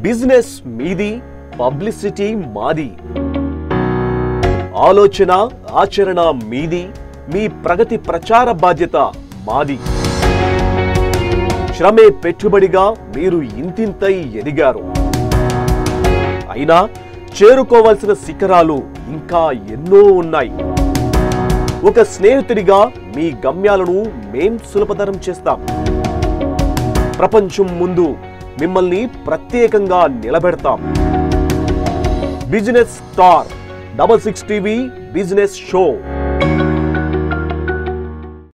business మీది publicity మాది ఆలోచన ఆచరణ మీది మీ ప్రగతి ప్రచార బాధ్యత మాది శ్రమే పెట్టుబడిగా మీరు ఇంతింతై ఎదిగారు అయినా చేరుకోవాల్సిన శిఖరాలు ఇంకా ఎన్నో ఉన్నాయి ఒక స్నేహితుడిగా మీ గమ్యాలను మేం సులభతరం చేస్తాం ప్రపంచం ముందు మిమ్మల్ని ప్రత్యేకంగా నిలబెడతాం business star double six TV business show